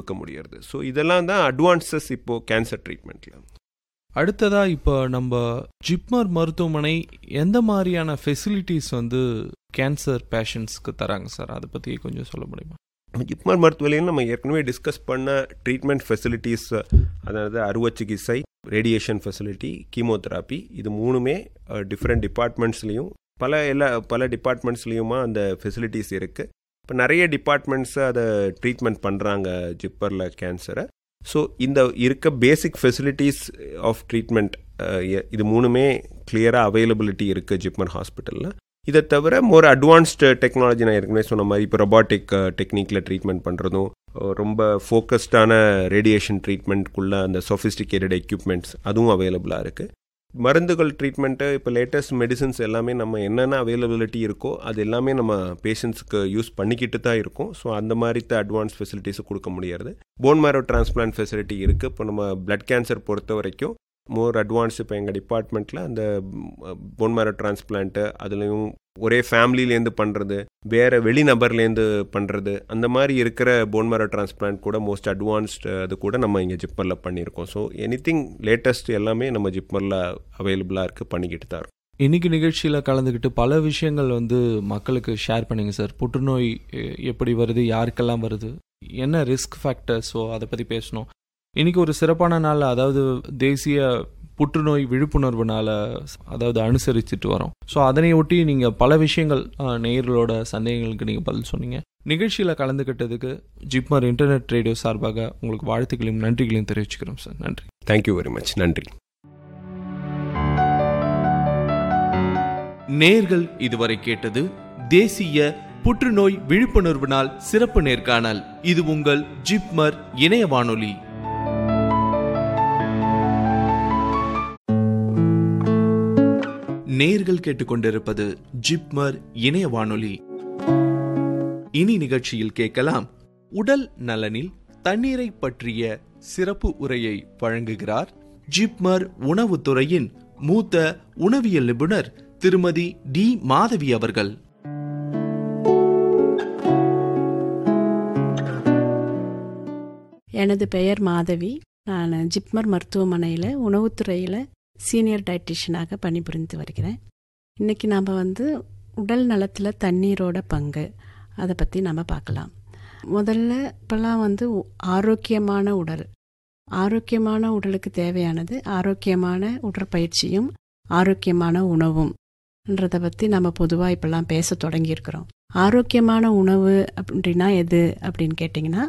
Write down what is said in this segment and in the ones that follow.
கொடுக்க முடியறது ஸோ இதெல்லாம் தான் அட்வான்சஸ் இப்போது கேன்சர் ட்ரீட்மெண்ட்டில் அடுத்ததா இப்போ நம்ம ஜிப்மர் மருத்துவமனை எந்த மாதிரியான ஃபெசிலிட்டிஸ் வந்து கேன்சர் பேஷண்ட்ஸ்க்கு தராங்க சார் அதை பற்றி கொஞ்சம் சொல்ல முடியுமா ஜிப்மர் மருத்துவமனையில் நம்ம ஏற்கனவே டிஸ்கஸ் பண்ண ட்ரீட்மெண்ட் ஃபெசிலிட்டிஸ் அதாவது அறுவை சிகிச்சை ரேடியேஷன் ஃபெசிலிட்டி கீமோதெராப்பி இது மூணுமே டிஃப்ரெண்ட் டிபார்ட்மெண்ட்ஸ்லேயும் பல எல்லா பல டிபார்ட்மெண்ட்ஸ்லேயுமா அந்த ஃபெசிலிட்டிஸ் இருக்குது இப்போ நிறைய டிபார்ட்மெண்ட்ஸு அதை ட்ரீட்மெண்ட் பண்ணுறாங்க ஜிப்பரில் கேன்சரை ஸோ இந்த இருக்க பேசிக் ஃபெசிலிட்டிஸ் ஆஃப் ட்ரீட்மெண்ட் இது மூணுமே கிளியராக அவைலபிலிட்டி இருக்குது ஜிப்மர் ஹாஸ்பிட்டலில் இதை தவிர மோர் அட்வான்ஸ்டு டெக்னாலஜி நான் ஏற்கனவே சொன்ன மாதிரி இப்போ ரொபாட்டிக் டெக்னிக்கில் ட்ரீட்மெண்ட் பண்ணுறதும் ரொம்ப ஃபோக்கஸ்டான ரேடியேஷன் ட்ரீட்மெண்ட்குள்ளே அந்த சொஃபிஸ்டிகேட்டட் எக்யூப்மெண்ட்ஸ் அதுவும் அவைலபிளாக இருக்குது மருந்துகள் ட்ரீட்மெண்ட்டு இப்போ லேட்டஸ்ட் மெடிசன்ஸ் எல்லாமே நம்ம என்னென்ன அவைலபிலிட்டி இருக்கோ அது எல்லாமே நம்ம பேஷண்ட்ஸுக்கு யூஸ் பண்ணிக்கிட்டு தான் இருக்கும் ஸோ அந்த மாதிரி தான் அட்வான்ஸ் ஃபெசிலிட்டிஸை கொடுக்க முடியாது போன் மேரோ டிரான்ஸ்பிளான்ட் ஃபெசிலிட்டி இருக்குது இப்போ நம்ம பிளட் கேன்சர் பொறுத்த வரைக்கும் மோர் அட்வான்ஸ் இப்போ எங்கள் டிபார்ட்மெண்ட்டில் அந்த போன் மேரோ டிரான்ஸ்பிளான்ட்டு அதுலேயும் ஒரே ஃபேமிலிலேருந்து பண்ணுறது வேறு வெளிநபர்லேருந்து பண்ணுறது அந்த மாதிரி இருக்கிற போன் மேரோ டிரான்ஸ்பிளான்ட் கூட மோஸ்ட் அட்வான்ஸ்டு அது கூட நம்ம இங்கே ஜிப்மரில் பண்ணியிருக்கோம் ஸோ எனி திங் லேட்டஸ்ட் எல்லாமே நம்ம ஜிப்மரில் அவைலபிளாக இருக்குது பண்ணிக்கிட்டு தான் இருக்கோம் இன்னைக்கு நிகழ்ச்சியில் கலந்துக்கிட்டு பல விஷயங்கள் வந்து மக்களுக்கு ஷேர் பண்ணுங்க சார் புற்றுநோய் எப்படி வருது யாருக்கெல்லாம் வருது என்ன ரிஸ்க் ஃபேக்டர்ஸோ அதை பற்றி பேசணும் இன்னைக்கு ஒரு சிறப்பான நாள் அதாவது தேசிய புற்றுநோய் விழிப்புணர்வு நாள அதாவது அனுசரிச்சுட்டு வரோம் ஸோ அதனை ஒட்டி நீங்கள் பல விஷயங்கள் நேயர்களோட சந்தேகங்களுக்கு நீங்கள் பதில் சொன்னீங்க நிகழ்ச்சியில் கலந்துக்கிட்டதுக்கு ஜிப்மர் இன்டர்நெட் ரேடியோ சார்பாக உங்களுக்கு வாழ்த்துக்களையும் நன்றிகளையும் தெரிவிச்சுக்கிறோம் சார் நன்றி தேங்க்யூ வெரி மச் நன்றி நேர்கள் இதுவரை கேட்டது தேசிய புற்றுநோய் விழிப்புணர்வு நாள் சிறப்பு நேர்காணல் இது உங்கள் ஜிப்மர் இணைய வானொலி நேர்கள் கேட்டுக்கொண்டிருப்பது ஜிப்மர் இணைய வானொலி இனி நிகழ்ச்சியில் கேட்கலாம் உடல் நலனில் தண்ணீரை பற்றிய சிறப்பு உரையை வழங்குகிறார் ஜிப்மர் உணவுத்துறையின் மூத்த உணவியல் நிபுணர் திருமதி டி மாதவி அவர்கள் எனது பெயர் மாதவி நான் ஜிப்மர் மருத்துவமனையில் உணவுத்துறையில் சீனியர் டயட்டிஷியனாக பணிபுரிந்து வருகிறேன் இன்றைக்கி நாம் வந்து உடல் நலத்தில் தண்ணீரோட பங்கு அதை பற்றி நம்ம பார்க்கலாம் முதல்ல இப்போல்லாம் வந்து ஆரோக்கியமான உடல் ஆரோக்கியமான உடலுக்கு தேவையானது ஆரோக்கியமான உடற்பயிற்சியும் ஆரோக்கியமான உணவும் ன்றதை பற்றி நம்ம பொதுவாக இப்போல்லாம் பேச தொடங்கியிருக்கிறோம் ஆரோக்கியமான உணவு அப்படின்னா எது அப்படின்னு கேட்டிங்கன்னா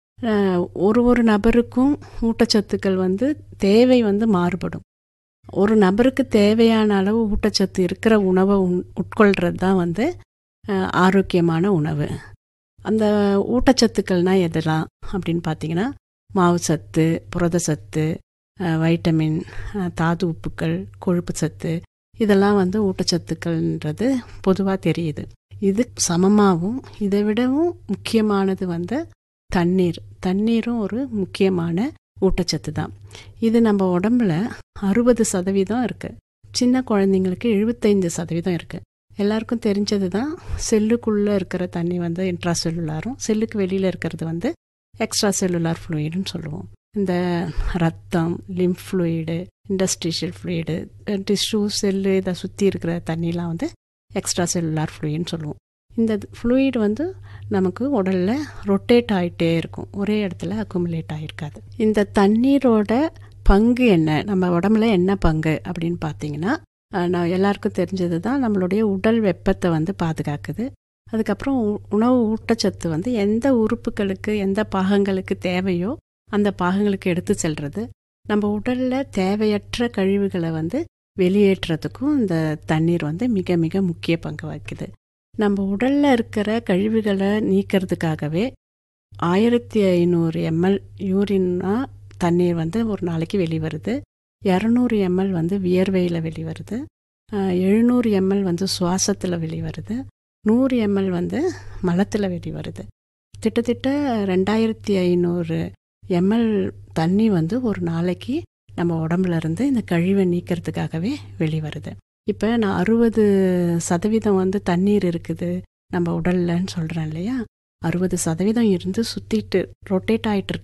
ஒரு ஒரு நபருக்கும் ஊட்டச்சத்துக்கள் வந்து தேவை வந்து மாறுபடும் ஒரு நபருக்கு தேவையான அளவு ஊட்டச்சத்து இருக்கிற உணவை உட்கொள்கிறது தான் வந்து ஆரோக்கியமான உணவு அந்த ஊட்டச்சத்துக்கள்னால் எதெல்லாம் அப்படின்னு பார்த்தீங்கன்னா மாவு சத்து புரத சத்து வைட்டமின் தாது உப்புக்கள் கொழுப்பு சத்து இதெல்லாம் வந்து ஊட்டச்சத்துக்கள்ன்றது பொதுவாக தெரியுது இது சமமாகவும் இதை விடவும் முக்கியமானது வந்து தண்ணீர் தண்ணீரும் ஒரு முக்கியமான ஊட்டச்சத்து தான் இது நம்ம உடம்புல அறுபது சதவீதம் இருக்குது சின்ன குழந்தைங்களுக்கு எழுபத்தைந்து சதவீதம் இருக்குது எல்லாருக்கும் தெரிஞ்சது தான் செல்லுக்குள்ளே இருக்கிற தண்ணி வந்து இன்ட்ரா செல்லுலாரும் செல்லுக்கு வெளியில் இருக்கிறது வந்து எக்ஸ்ட்ரா செல்லுலார் ஃப்ளூயிடுன்னு சொல்லுவோம் இந்த ரத்தம் lymph fluid industrial fluid tissue cell இதை சுற்றி இருக்கிற தண்ணிலாம் வந்து எக்ஸ்ட்ரா செல்லுலார் ஃப்ளூயின்னு சொல்லுவோம் இந்த ஃப்ளூயிட் வந்து நமக்கு உடலில் ரொட்டேட் ஆகிட்டே இருக்கும் ஒரே இடத்துல அக்குமுலேட் ஆகிருக்காது இந்த தண்ணீரோட பங்கு என்ன நம்ம உடம்புல என்ன பங்கு அப்படின்னு பார்த்தீங்கன்னா நான் எல்லாருக்கும் தெரிஞ்சது தான் நம்மளுடைய உடல் வெப்பத்தை வந்து பாதுகாக்குது அதுக்கப்புறம் உணவு ஊட்டச்சத்து வந்து எந்த உறுப்புகளுக்கு எந்த பாகங்களுக்கு தேவையோ அந்த பாகங்களுக்கு எடுத்து செல்றது நம்ம உடலில் தேவையற்ற கழிவுகளை வந்து வெளியேற்றுறதுக்கும் இந்த தண்ணீர் வந்து மிக மிக முக்கிய பங்கு வகிக்குது நம்ம உடலில் இருக்கிற கழிவுகளை நீக்கிறதுக்காகவே ஆயிரத்தி ஐநூறு எம்எல் யூரின்னா தண்ணீர் வந்து ஒரு நாளைக்கு வெளிவருது இரநூறு எம்எல் வந்து வியர்வையில் வெளிவருது எழுநூறு எம்எல் வந்து சுவாசத்தில் வெளிவருது நூறு எம்எல் வந்து மலத்தில் வெளிவருது கிட்டத்தட்ட ரெண்டாயிரத்தி ஐநூறு எம்எல் தண்ணி வந்து ஒரு நாளைக்கு நம்ம உடம்புல இருந்து இந்த கழிவை நீக்கிறதுக்காகவே வெளிவருது இப்போ நான் அறுபது சதவீதம் வந்து தண்ணீர் இருக்குது நம்ம உடல்லன்னு சொல்கிறேன் இல்லையா அறுபது சதவீதம் இருந்து சுற்றிட்டு ரொட்டேட் ஆகிட்டு